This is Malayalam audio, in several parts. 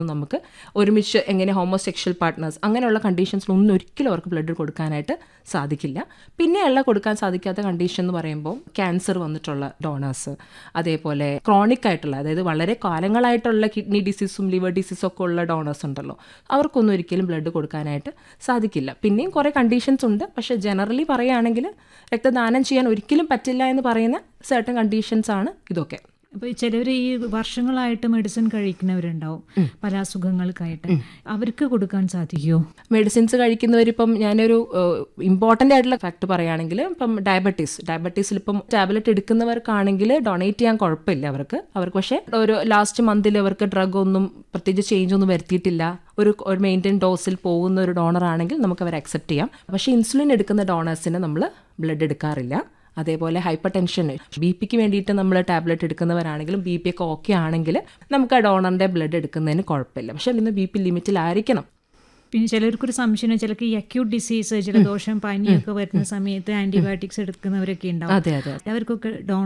നമുക്ക് ഒരുമിച്ച് എങ്ങനെ ഹോമോസെക്ഷൽ പാർട്ട്നേഴ്സ് അങ്ങനെയുള്ള കണ്ടീഷൻസിലൊന്നും ഒരിക്കലും അവർക്ക് ബ്ലഡ് കൊടുക്കാനായിട്ട് സാധിക്കില്ല പിന്നെയുള്ള കൊടുക്കാൻ സാധിക്കാത്ത കണ്ടീഷൻ എന്ന് പറയുമ്പോൾ ക്യാൻസർ വന്നിട്ടുള്ള ഡോണേഴ്സ് അതേപോലെ ക്രോണിക് ആയിട്ടുള്ള അതായത് വളരെ കാലങ്ങളായിട്ടുള്ള കിഡ്നി ഡിസീസും ലിവർ ഡിസീസും ഒക്കെ ഉള്ള ഡോണേഴ്സ് ഉണ്ടല്ലോ അവർക്കൊന്നും ഒരിക്കലും ബ്ലഡ് കൊടുക്കാനായിട്ട് സാധിക്കില്ല പിന്നെയും കുറേ കണ്ടീഷൻസ് ഉണ്ട് പക്ഷേ ജനറലി പറയുകയാണെങ്കിൽ രക്തദാനം ചെയ്യാൻ ഒരിക്കലും പറ്റില്ല എന്ന് പറയുന്ന സർട്ടൻ കണ്ടീഷൻസ് ആണ് ഇതൊക്കെ അപ്പോൾ ചിലവർ ഈ വർഷങ്ങളായിട്ട് മെഡിസിൻ കഴിക്കുന്നവരുണ്ടാവും പല അസുഖങ്ങൾക്കായിട്ട് അവർക്ക് കൊടുക്കാൻ സാധിക്കുമോ മെഡിസിൻസ് കഴിക്കുന്നവരിപ്പം ഞാനൊരു ഇമ്പോർട്ടൻ്റ് ആയിട്ടുള്ള ഫാക്ട് പറയുകയാണെങ്കിൽ ഇപ്പം ഡയബറ്റീസ് ഡയബറ്റീസിൽ ഇപ്പം ടാബ്ലറ്റ് എടുക്കുന്നവർക്കാണെങ്കിൽ ഡൊണേറ്റ് ചെയ്യാൻ കുഴപ്പമില്ല അവർക്ക് അവർക്ക് പക്ഷേ ഒരു ലാസ്റ്റ് മന്തിൽ അവർക്ക് ഡ്രഗ് ഒന്നും പ്രത്യേകിച്ച് ചേഞ്ച് ഒന്നും വരുത്തിയിട്ടില്ല ഒരു ഒരു മെയിൻറ്റെയിൻ ഡോസിൽ പോകുന്ന ഒരു ഡോണർ ആണെങ്കിൽ നമുക്ക് അവർ അക്സെപ്റ്റ് ചെയ്യാം പക്ഷേ ഇൻസുലിൻ എടുക്കുന്ന ഡോണേഴ്സിന് നമ്മൾ ബ്ലഡ് എടുക്കാറില്ല അതേപോലെ ഹൈപ്പർ ടെൻഷൻ ബി പിക്ക് വേണ്ടിയിട്ട് നമ്മൾ ടാബ്ലറ്റ് എടുക്കുന്നവരാണെങ്കിലും ബി പി ഒക്കെ ഓക്കെ ആണെങ്കിൽ നമുക്ക് ആ ഡോണറിൻ്റെ ബ്ലഡ് എടുക്കുന്നതിന് കുഴപ്പമില്ല പക്ഷേ ഇന്ന് ബി പി ലിമിറ്റിലായിരിക്കണം പിന്നെ ചിലർക്കൊരു സംശയം ചിലർക്ക് ഈ അക്യൂട്ട് ഡിസീസ് ജലദോഷം പനിയൊക്കെ വരുന്ന സമയത്ത് ആന്റിബയോട്ടിക്സ് എടുക്കുന്നവരൊക്കെ ഉണ്ടാവും അതെ അതെ അവർക്കൊക്കെ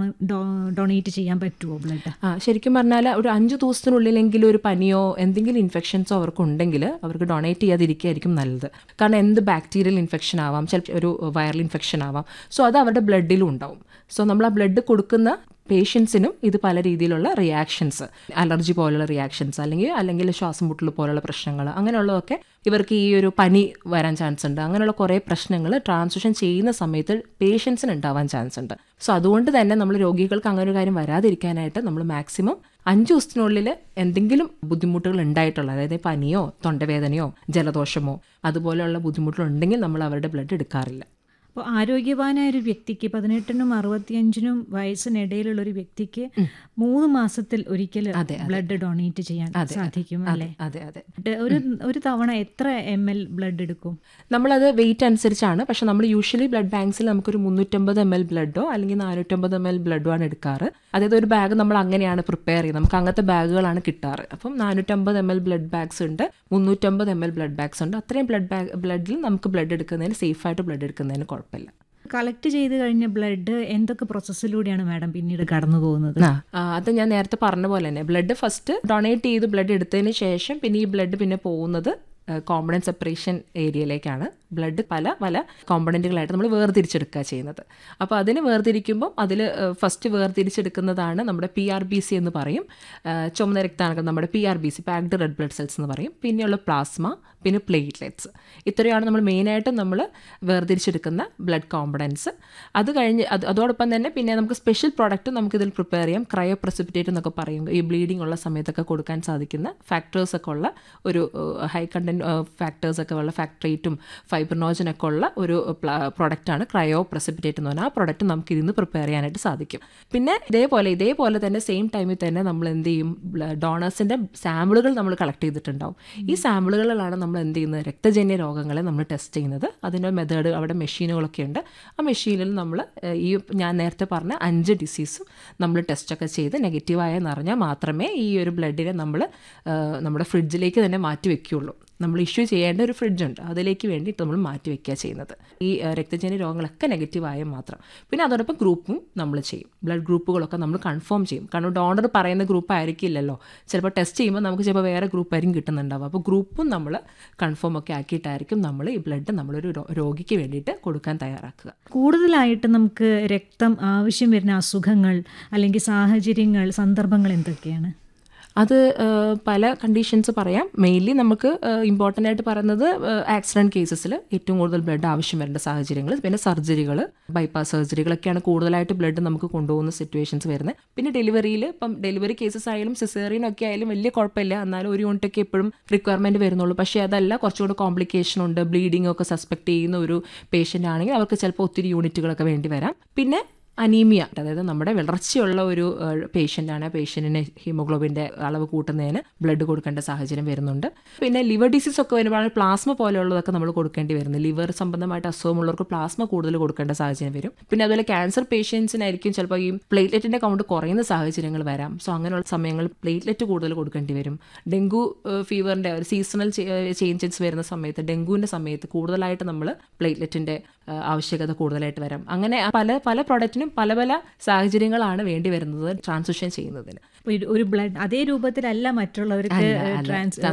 ഡൊണേറ്റ് ചെയ്യാൻ പറ്റുമോ ബ്ലഡ് ആ ശരിക്കും പറഞ്ഞാൽ ഒരു അഞ്ച് ദിവസത്തിനുള്ളിലെങ്കിലും ഒരു പനിയോ എന്തെങ്കിലും ഇൻഫെക്ഷൻസോ അവർക്ക് ഉണ്ടെങ്കിൽ അവർക്ക് ഡൊണേറ്റ് ചെയ്യാതിരിക്കുകയായിരിക്കും നല്ലത് കാരണം എന്ത് ബാക്ടീരിയൽ ഇൻഫെക്ഷൻ ആവാം ചിലപ്പോൾ ഒരു വൈറൽ ഇൻഫെക്ഷൻ ആവാം സോ അത് അവരുടെ ബ്ലഡിലും ഉണ്ടാവും സോ നമ്മൾ ആ ബ്ലഡ് കൊടുക്കുന്ന പേഷ്യൻസിനും ഇത് പല രീതിയിലുള്ള റിയാക്ഷൻസ് അലർജി പോലുള്ള റിയാക്ഷൻസ് അല്ലെങ്കിൽ അല്ലെങ്കിൽ ശ്വാസം മുട്ടൽ പോലുള്ള പ്രശ്നങ്ങൾ അങ്ങനെയുള്ളതൊക്കെ ഇവർക്ക് ഈ ഒരു പനി വരാൻ ചാൻസ് ഉണ്ട് അങ്ങനെയുള്ള കുറേ പ്രശ്നങ്ങൾ ട്രാൻസ്മിഷൻ ചെയ്യുന്ന സമയത്ത് പേഷ്യൻസിന് ഉണ്ടാവാൻ ചാൻസ് ഉണ്ട് സോ അതുകൊണ്ട് തന്നെ നമ്മൾ രോഗികൾക്ക് അങ്ങനെ ഒരു കാര്യം വരാതിരിക്കാനായിട്ട് നമ്മൾ മാക്സിമം അഞ്ച് ദിവസത്തിനുള്ളിൽ എന്തെങ്കിലും ബുദ്ധിമുട്ടുകൾ ഉണ്ടായിട്ടുള്ള അതായത് പനിയോ തൊണ്ടവേദനയോ ജലദോഷമോ അതുപോലെയുള്ള ബുദ്ധിമുട്ടുകളുണ്ടെങ്കിൽ നമ്മൾ അവരുടെ ബ്ലഡ് എടുക്കാറില്ല അപ്പോൾ ആരോഗ്യവാനായ ഒരു വ്യക്തിക്ക് പതിനെട്ടിനും അറുപത്തിയഞ്ചിനും വയസ്സിനിടയിലുള്ള ഒരു വ്യക്തിക്ക് മൂന്ന് മാസത്തിൽ ഒരിക്കൽ ബ്ലഡ് ഡൊണേറ്റ് ചെയ്യാൻ സാധിക്കും അല്ലേ അതെ അതെ ഡ- ഒരു ഒരു തവണ എത്ര എം എൽ ബ്ലഡ് എടുക്കും നമ്മളത് വെയിറ്റ് അനുസരിച്ചാണ് പക്ഷെ നമ്മൾ യൂഷ്വലി ബ്ലഡ് ബാങ്ക്സിൽ നമുക്കൊരു മുന്നൂറ്റമ്പത് എം എൽ ബ്ലഡോ അല്ലെങ്കിൽ നാനൂറ്റമ്പത് എം എൽ ബ്ലഡോ ആണ് എടുക്കാറ് അതായത് ഒരു ബാഗ് നമ്മൾ അങ്ങനെയാണ് പ്രിപ്പയർ ചെയ്യുന്നത് നമുക്ക് അങ്ങനത്തെ ബാഗുകളാണ് കിട്ടാറ് അപ്പം നാനൂറ്റമ്പത് എം എൽ ബ്ലഡ് ബാഗ്സ് ഉണ്ട് മുന്നൂറ്റമ്പത് എം എൽ ബ്ലഡ് ബാഗ്സ് ഉണ്ട് അത്രയും ബ്ലഡ് ബാഗ് ബ്ലഡിൽ നമുക്ക് ബ്ലഡ് എടുക്കുന്നതിന് സേഫായിട്ട് ബ്ലഡ് എടുക്കുന്നതിന് കുഴപ്പമില്ല കളക്ട് ചെയ്ത് കഴിഞ്ഞ ബ്ലഡ് എന്തൊക്കെ പ്രോസസ്സിലൂടെയാണ് മാഡം പിന്നീട് കടന്നു പോകുന്നത് ആ, ആ, അത് ഞാൻ നേരത്തെ പറഞ്ഞ പോലെ തന്നെ ബ്ലഡ് ഫസ്റ്റ് ഡൊണേറ്റ് ചെയ്ത് ബ്ലഡ് എടുത്തതിന് ശേഷം പിന്നെ ഈ ബ്ലഡ് പിന്നെ പോകുന്നത് കോമ്പണൻറ്റ് സെപ്പറേഷൻ ഏരിയയിലേക്കാണ് ബ്ലഡ് പല പല കോമ്പണൻറ്റുകളായിട്ട് നമ്മൾ വേർതിരിച്ചെടുക്കുക ചെയ്യുന്നത് അപ്പോൾ അതിന് വേർതിരിക്കുമ്പോൾ അതിൽ ഫസ്റ്റ് വേർതിരിച്ചെടുക്കുന്നതാണ് നമ്മുടെ പി ആർ ബി സി എന്ന് പറയും ആ, ചുമന്ന രക്താണുക്കൾ നമ്മുടെ P R B C packed red blood cells എന്ന് പറയും പിന്നെയുള്ള പ്ലാസ്മ പിന്നെ പ്ലേറ്റ്ലെറ്റ്സ് ഇത്രയാണ് നമ്മൾ മെയിനായിട്ടും നമ്മൾ വേർതിരിച്ചെടുക്കുന്ന ബ്ലഡ് കോമ്പണൻസ് അത് കഴിഞ്ഞ് അത് അതോടൊപ്പം തന്നെ പിന്നെ നമുക്ക് സ്പെഷ്യൽ പ്രോഡക്റ്റ് നമുക്ക് ഇതിൽ പ്രിപ്പയർ ചെയ്യാം ക്രയോ പ്രസിപ്പിറ്റേറ്റ് എന്നൊക്കെ പറയും ഈ ബ്ലീഡിംഗ് ഉള്ള സമയത്തൊക്കെ കൊടുക്കാൻ സാധിക്കുന്ന ഫാക്ടേഴ്സ് ഒക്കെ ഉള്ള ഒരു ഹൈ കണ്ടന്റ് ഫാക്ടേഴ്സ് ഒക്കെ ഉള്ള ഫാക്ടറേറ്റും ഫൈബ്രനോജൻ ഒക്കെ ഉള്ള ഒരു പ്രോഡക്റ്റാണ് ക്രയോ പ്രസിപ്പിറ്റേറ്റ് എന്ന് പറഞ്ഞാൽ ആ പ്രോഡക്റ്റ് നമുക്ക് ഇതിന്ന് പ്രിപ്പയർ ചെയ്യാനായിട്ട് സാധിക്കും പിന്നെ ഇതേപോലെ ഇതേപോലെ തന്നെ സെയിം ടൈമിൽ തന്നെ നമ്മൾ എന്ത് ചെയ്യും ഡോണേഴ്സിൻ്റെ സാമ്പിളുകൾ നമ്മൾ കളക്ട് ചെയ്തിട്ടുണ്ടാവും ഈ സാമ്പിളുകളിലാണ് നമ്മൾ എന്ത് ചെയ്യുന്നത് രക്തജന്യ രോഗങ്ങളെ നമ്മൾ ടെസ്റ്റ് ചെയ്യുന്നത് അതിൻ്റെ മെത്തേഡ് അവിടെ മെഷീനുകളൊക്കെ ഉണ്ട് ആ മെഷീനിൽ നമ്മൾ ഏഹ്, ഈ ഞാൻ നേരത്തെ പറഞ്ഞ അഞ്ച് ഡിസീസും നമ്മൾ ടെസ്റ്റൊക്കെ ചെയ്ത് നെഗറ്റീവായെന്ന് അറിഞ്ഞാൽ മാത്രമേ ഈ ഒരു ബ്ലഡിനെ നമ്മൾ ഏഹ്, നമ്മുടെ ഫ്രിഡ്ജിലേക്ക് തന്നെ മാറ്റി വെക്കുകയുള്ളൂ നമ്മൾ ഇഷ്യൂ ചെയ്യേണ്ട ഒരു ഫ്രിഡ്ജുണ്ട് അതിലേക്ക് വേണ്ടിയിട്ട് നമ്മൾ മാറ്റി വെക്കുക ചെയ്യുന്നത് ഈ ഏഹ്, രക്തജന്യ രോഗങ്ങളൊക്കെ നെഗറ്റീവ് ആയാൽ മാത്രം പിന്നെ അതോടൊപ്പം ഗ്രൂപ്പും നമ്മൾ ചെയ്യും ബ്ലഡ് ഗ്രൂപ്പുകളൊക്കെ നമ്മൾ കൺഫേം ചെയ്യും കാരണം ഡോണർ പറയുന്ന ഗ്രൂപ്പ് ആയിരിക്കില്ലല്ലോ ചിലപ്പോൾ ടെസ്റ്റ് ചെയ്യുമ്പോൾ നമുക്ക് ചിലപ്പോൾ വേറെ ഗ്രൂപ്പ് ആയിരിക്കും കിട്ടുന്നുണ്ടാവും അപ്പോൾ ഗ്രൂപ്പും നമ്മൾ കൺഫേം ഒക്കെ ആക്കിയിട്ടായിരിക്കും നമ്മൾ ഈ ബ്ലഡ് നമ്മളൊരു രോ- രോഗിക്ക് വേണ്ടിയിട്ട് കൊടുക്കാൻ തയ്യാറാക്കുക കൂടുതലായിട്ട് നമുക്ക് രക്തം ആവശ്യം വരുന്ന അസുഖങ്ങൾ അല്ലെങ്കിൽ സാഹചര്യങ്ങൾ സന്ദർഭങ്ങൾ എന്തൊക്കെയാണ് അത് ഏഹ്, പല കണ്ടീഷൻസ് പറയാം മെയിൻലി നമുക്ക് ഇമ്പോർട്ടൻ്റ് ആയിട്ട് പറയുന്നത് ആക്സിഡൻറ്റ് കേസസിൽ ഏറ്റവും കൂടുതൽ ബ്ലഡ് ആവശ്യം വരേണ്ട സാഹചര്യങ്ങൾ പിന്നെ സർജറികൾ ബൈപ്പാസ് സർജറികളൊക്കെയാണ് കൂടുതലായിട്ട് ബ്ലഡ് നമുക്ക് കൊണ്ടുപോകുന്ന സിറ്റുവേഷൻസ് വരുന്നത് പിന്നെ ഡെലിവറിയിൽ ഇപ്പം ഡെലിവറി കേസസ് ആയാലും സിസേറിയനൊക്കെ ആയാലും വലിയ കുഴപ്പമില്ല എന്നാലും ഒരു യൂണിറ്റൊക്കെ എപ്പോഴും റിക്വയർമെൻറ്റ് വരുന്നുള്ളൂ പക്ഷേ അതല്ല കുറച്ചുകൂടി കോംപ്ലിക്കേഷൻ ഉണ്ട് ബ്ലീഡിംഗ് ഒക്കെ സസ്പെക്ട് ചെയ്യുന്ന ഒരു പേഷ്യൻ്റ് ആണെങ്കിൽ അവർക്ക് ചിലപ്പോൾ ഒത്തിരി യൂണിറ്റുകളൊക്കെ വേണ്ടി വരാം പിന്നെ അനീമിയ അതായത് നമ്മുടെ വിളർച്ചയുള്ള ഒരു പേഷ്യൻ്റ് ആണ് ആ പേഷ്യൻറ്റിന് ഹീമോഗ്ലോബിൻ്റെ അളവ് കൂട്ടുന്നതിന് ബ്ലഡ് കൊടുക്കേണ്ട സാഹചര്യം വരുന്നുണ്ട് പിന്നെ ലിവർ ഡിസീസ് ഒക്കെ വരുമ്പോഴാണ് പ്ലാസ്മ പോലെയുള്ളതൊക്കെ നമ്മൾ കൊടുക്കേണ്ടി വരുന്നത് ലിവർ സംബന്ധമായിട്ട് അസുഖമുള്ളവർക്ക് പ്ലാസ്മ കൂടുതൽ കൊടുക്കേണ്ട സാഹചര്യം വരും പിന്നെ അതുപോലെ ക്യാൻസർ പേഷ്യൻസിനായിരിക്കും ചിലപ്പോൾ ഈ പ്ലേറ്റ്ലെറ്റിൻ്റെ കൗണ്ട് കുറയുന്ന സാഹചര്യങ്ങൾ വരാം സോ അങ്ങനെയുള്ള സമയങ്ങളിൽ പ്ലേറ്റ്ലെറ്റ് കൂടുതൽ കൊടുക്കേണ്ടി വരും ഡെങ്കു ഫീവറിൻ്റെ ഒരു സീസണൽ ചേഞ്ചസ് വരുന്ന സമയത്ത് ഡെങ്കുവിൻ്റെ സമയത്ത് കൂടുതലായിട്ട് നമ്മൾ പ്ലേറ്റ്ലെറ്റിൻ്റെ ആവശ്യകത കൂടുതലായിട്ട് വരാം അങ്ങനെ പല പല പ്രോഡക്റ്റിനും പല പല സാഹചര്യങ്ങളാണ് വേണ്ടി വരുന്നത് ട്രാൻസിഷൻ ചെയ്യുന്നതിന് ഒരു ബ്ലഡ് അതേ രൂപത്തിലല്ല മറ്റുള്ളവർക്ക് അല്ല, അല്ല. ട്രാൻസ്